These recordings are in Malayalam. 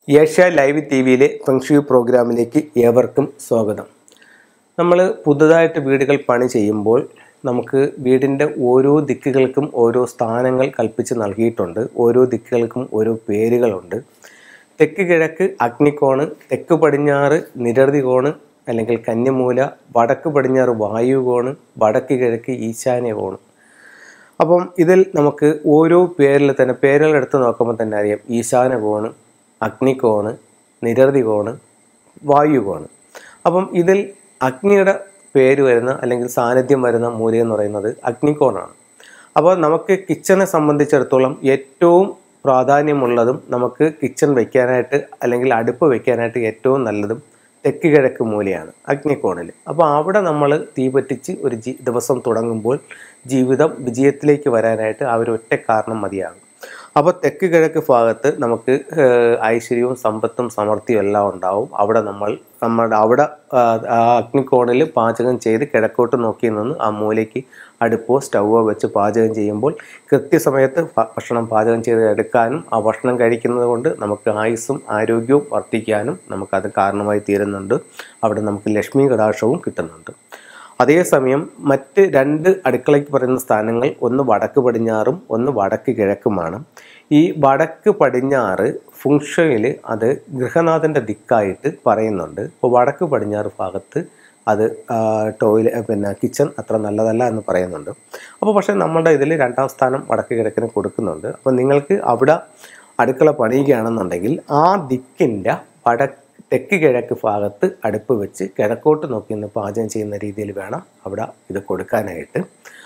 ഏഷ്യ ലൈവ് ടി വിയിലെ ഫെങ്ഷു പ്രോഗ്രാമിലേക്ക് ഏവർക്കും സ്വാഗതം നമ്മൾ പുതുതായിട്ട് വീടുകൾ പണി ചെയ്യുമ്പോൾ നമുക്ക് വീടിൻ്റെ ഓരോ ദിക്കുകൾക്കും ഓരോ സ്ഥാനങ്ങൾ കൽപ്പിച്ച് നൽകിയിട്ടുണ്ട് ഓരോ ദിക്കുകൾക്കും ഓരോ പേരുകളുണ്ട് തെക്ക് കിഴക്ക് അഗ്നിക്കോണ് തെക്ക് പടിഞ്ഞാറ് നിരതി കോണ് അല്ലെങ്കിൽ കന്യമൂല വടക്ക് പടിഞ്ഞാറ് വായുകോണ് വടക്ക് കിഴക്ക് ഈശാന്യ കോണ് അപ്പം ഇതിൽ നമുക്ക് ഓരോ പേരിൽ തന്നെ പേരുകൾ എടുത്ത് നോക്കുമ്പോൾ തന്നെ അറിയാം ഈശാന കോണ് അഗ്നികോണ് നിരതി കോണ് വായുകോണ് അപ്പം ഇതിൽ അഗ്നിയുടെ പേര് വരുന്ന അല്ലെങ്കിൽ സാന്നിധ്യം വരുന്ന മൂല്യം എന്ന് പറയുന്നത് അഗ്നികോണാണ് അപ്പോൾ നമുക്ക് കിച്ചനെ സംബന്ധിച്ചിടത്തോളം ഏറ്റവും പ്രാധാന്യമുള്ളതും നമുക്ക് കിച്ചൺ വെക്കാനായിട്ട് അല്ലെങ്കിൽ അടുപ്പ് വെക്കാനായിട്ട് ഏറ്റവും നല്ലതും തെക്ക് കിഴക്ക് മൂലയാണ് അഗ്നിക്കോണിൽ അപ്പോൾ അവിടെ നമ്മൾ തീപറ്റിച്ച് ഒരു ജി ദിവസം തുടങ്ങുമ്പോൾ ജീവിതം വിജയത്തിലേക്ക് വരാനായിട്ട് ആ ഒരു ഒറ്റ കാരണം മതിയാകും അപ്പോൾ തെക്ക് കിഴക്ക് ഭാഗത്ത് നമുക്ക് ഏഹ്, ഐശ്വര്യവും സമ്പത്തും സമൃദ്ധിയും എല്ലാം ഉണ്ടാവും അവിടെ നമ്മൾ നമ്മുടെ അവിടെ ആ, ആ അഗ്നിക്കോണിൽ പാചകം ചെയ്ത് കിഴക്കോട്ട് നോക്കി നിന്ന് ആ മൂലയ്ക്ക് അടുപ്പോ സ്റ്റൗവോ വെച്ച് പാചകം ചെയ്യുമ്പോൾ കൃത്യസമയത്ത് ഭ- ഭക്ഷണം പാചകം ചെയ്ത് എടുക്കാനും ആ ഭക്ഷണം കഴിക്കുന്നത് കൊണ്ട് നമുക്ക് ആയുസ്സും ആരോഗ്യവും വർദ്ധിക്കാനും നമുക്കത് കാരണമായി തീരുന്നുണ്ട് അവിടെ നമുക്ക് ലക്ഷ്മി കടാക്ഷവും കിട്ടുന്നുണ്ട് അതേസമയം മറ്റ് രണ്ട് അടുക്കളയ്ക്ക് പറയുന്ന സ്ഥാനങ്ങൾ ഒന്ന് വടക്ക് പടിഞ്ഞാറും ഒന്ന് വടക്ക് കിഴക്കുമാണ് ഈ വടക്ക് പടിഞ്ഞാറ് ഫുങ്ഷയിൽ അത് ഗൃഹനാഥൻ്റെ ദിക്കായിട്ട് പറയുന്നുണ്ട് അപ്പോൾ വടക്ക് പടിഞ്ഞാറ് ഭാഗത്ത് അത് ടോയ്ലറ്റ് പിന്നെ കിച്ചൺ അത്ര നല്ലതല്ല എന്ന് പറയുന്നുണ്ട് അപ്പോൾ പക്ഷേ നമ്മുടെ ഇതിൽ രണ്ടാം സ്ഥാനം വടക്ക് കിഴക്കിന് കൊടുക്കുന്നുണ്ട് അപ്പോൾ നിങ്ങൾക്ക് അവിടെ അടുക്കള പണിയുകയാണെന്നുണ്ടെങ്കിൽ ആ ദിക്കിൻ്റെ വടക്ക് തെക്ക് കിഴക്ക് ഭാഗത്ത് അടുപ്പ് വെച്ച് കിഴക്കോട്ട് നോക്കി നിന്ന് പാചകം ചെയ്യുന്ന രീതിയിൽ വേണം അവിടെ ഇത് കൊടുക്കാനായിട്ട്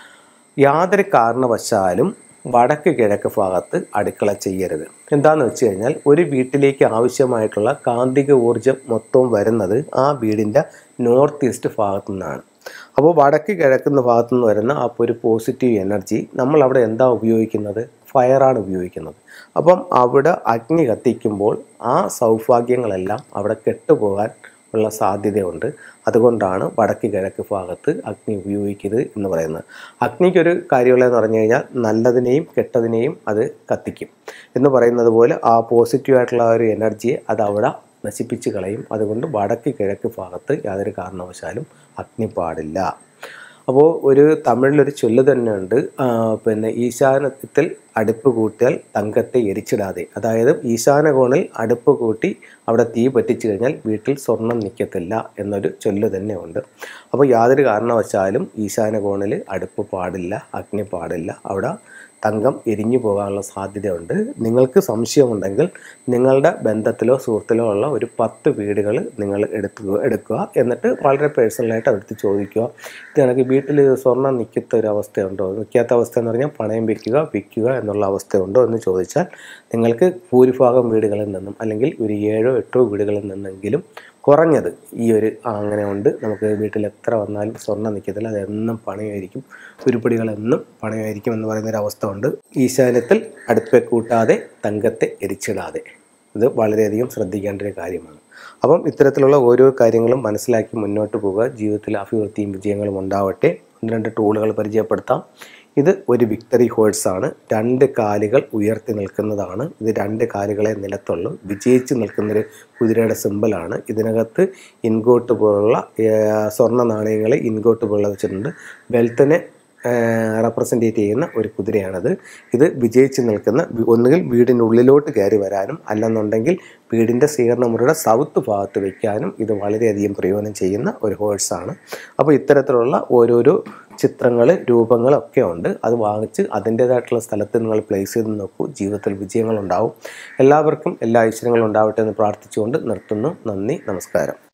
യാതൊരു കാരണവശാലും വടക്ക് കിഴക്ക് ഭാഗത്ത് അടുക്കള ചെയ്യരുത് എന്താണെന്ന് വെച്ച് കഴിഞ്ഞാൽ ഒരു വീട്ടിലേക്ക് ആവശ്യമായിട്ടുള്ള കാന്തിക ഊർജം മൊത്തവും വരുന്നത് ആ വീടിൻ്റെ നോർത്ത് ഈസ്റ്റ് ഭാഗത്തു നിന്നാണ് അപ്പോൾ വടക്ക് കിഴക്കുന്ന ഭാഗത്തു നിന്ന് വരുന്ന ആ ഒരു പോസിറ്റീവ് എനർജി നമ്മൾ അവിടെ എന്താ ഉപയോഗിക്കുന്നത് ഫയറാണ് ഉപയോഗിക്കുന്നത് അപ്പം അവിടെ അഗ്നി കത്തിക്കുമ്പോൾ ആ സൗഭാഗ്യങ്ങളെല്ലാം അവിടെ കെട്ടുപോകാൻ ഉള്ള സാധ്യതയുണ്ട് അതുകൊണ്ടാണ് വടക്ക് കിഴക്ക് ഭാഗത്ത് അഗ്നി ഉപയോഗിക്കരുത് എന്ന് പറയുന്നത് അഗ്നിക്കൊരു കാര്യമുള്ളതെന്ന് പറഞ്ഞു കഴിഞ്ഞാൽ നല്ലതിനെയും കെട്ടതിനെയും അത് കത്തിക്കും എന്ന് പറയുന്നത് പോലെ ആ പോസിറ്റീവ് ആയിട്ടുള്ള ആ ഒരു എനർജിയെ അത് അവിടെ നശിപ്പിച്ച് കളയും അതുകൊണ്ട് വടക്ക് കിഴക്ക് ഭാഗത്ത് യാതൊരു കാരണവശാലും അഗ്നി പാടില്ല അപ്പോൾ ഒരു തമിഴിലൊരു ചൊല്ല് തന്നെയുണ്ട് ആ, പിന്നെ ഈശാനത്തിൽ അടുപ്പ് കൂട്ടിയാൽ തങ്കത്തെ എരിച്ചിടാതെ അതായത് ഈശാന കോണിൽ അടുപ്പ് കൂട്ടി അവിടെ തീ പറ്റിച്ചു കഴിഞ്ഞാൽ വീട്ടിൽ സ്വർണം നിൽക്കത്തില്ല എന്നൊരു ചൊല്ല് തന്നെയുണ്ട് അപ്പോൾ യാതൊരു കാരണവശാലും ഈശാന കോണിൽ അടുപ്പ് പാടില്ല അഗ്നി പാടില്ല അവിടെ തങ്കം എരിഞ്ഞു പോകാനുള്ള സാധ്യതയുണ്ട് നിങ്ങൾക്ക് സംശയമുണ്ടെങ്കിൽ നിങ്ങളുടെ ബന്ധത്തിലോ സുഹൃത്തിലോ ഉള്ള ഒരു പത്ത് വീടുകൾ നിങ്ങൾ എടുക്കുക എടുക്കുക എന്നിട്ട് വളരെ പേഴ്സണലായിട്ട് അവർക്ക് ചോദിക്കുക ഇത് കണക്ക് വീട്ടിൽ സ്വർണ്ണം നിൽക്കാത്ത ഒരു അവസ്ഥയുണ്ടോ നിൽക്കാത്ത അവസ്ഥ എന്ന് പറഞ്ഞാൽ പണയം വെക്കുക വിൽക്കുക എന്നുള്ള അവസ്ഥയുണ്ടോ എന്ന് ചോദിച്ചാൽ നിങ്ങൾക്ക് ഭൂരിഭാഗം വീടുകളിൽ നിന്നും അല്ലെങ്കിൽ ഒരു ഏഴോ എട്ടോ വീടുകളിൽ നിന്നെങ്കിലും കുറഞ്ഞത് ഈ ഒരു ആ, അങ്ങനെ ഉണ്ട് നമുക്ക് വീട്ടിൽ എത്ര വന്നാലും സ്വർണ്ണം നിൽക്കത്തില്ല അതെന്നും പണയമായിരിക്കും ഉരുപ്പടികളെന്നും പണയമായിരിക്കും എന്ന് പറയുന്ന ഒരു അവസ്ഥ ഉണ്ട് ഈശാന്യത്തിൽ അടുപ്പെ കൂട്ടാതെ തങ്കത്തെ എരിച്ചിടാതെ ഇത് വളരെയധികം ശ്രദ്ധിക്കേണ്ട ഒരു കാര്യമാണ് അപ്പം ഇത്തരത്തിലുള്ള ഓരോ കാര്യങ്ങളും മനസ്സിലാക്കി മുന്നോട്ട് പോവുക ജീവിതത്തിൽ അഭിവൃദ്ധിയും വിജയങ്ങളും ഉണ്ടാവട്ടെ ഒന്ന് രണ്ട് ടൂളുകൾ പരിചയപ്പെടുത്താം ഇത് ഒരു വിക്ടറി ഹോഴ്സ് ആണ് രണ്ട് കാലുകൾ ഉയർത്തി നിൽക്കുന്നതാണ് ഇത് രണ്ട് കാലുകളെ നിലത്തുള്ളൂ വിജയിച്ച് നിൽക്കുന്നൊരു കുതിരയുടെ സിമ്പലാണ് ഇതിനകത്ത് ഇൻഗോട്ട് പോലുള്ള ഏർ, സ്വർണ്ണ നാണയങ്ങൾ ഇൻഗോട്ട് പോലുള്ള വെച്ചിട്ടുണ്ട് വെൽത്തിനെ റെപ്രസെൻറ്റേറ്റ് ചെയ്യുന്ന ഒരു കുതിരയാണിത് ഇത് വിജയിച്ച് നിൽക്കുന്ന വി- ഒന്നുകിൽ വീടിനുള്ളിലോട്ട് കയറി വരാനും അല്ലെന്നുണ്ടെങ്കിൽ വീടിൻ്റെ സ്വീകരണമുറിയുടെ സൗത്ത് ഭാഗത്ത് വയ്ക്കാനും ഇത് വളരെയധികം പ്രയോജനം ചെയ്യുന്ന ഒരു ഹോഴ്സാണ് അപ്പോൾ ഇത്തരത്തിലുള്ള ഓരോരോ ചിത്രങ്ങൾ രൂപങ്ങളൊക്കെ ഉണ്ട് അത് വാങ്ങിച്ച് അതിൻ്റേതായിട്ടുള്ള സ്ഥലത്ത് നിങ്ങൾ പ്ലേസ് ചെയ്ത് നോക്കൂ ജീവിതത്തിൽ വിജയങ്ങളുണ്ടാവും എല്ലാവർക്കും എല്ലാ ഐശ്വര്യങ്ങളും ഉണ്ടാവട്ടെ എന്ന് പ്രാർത്ഥിച്ചുകൊണ്ട് നിർത്തുന്നു നന്ദി നമസ്കാരം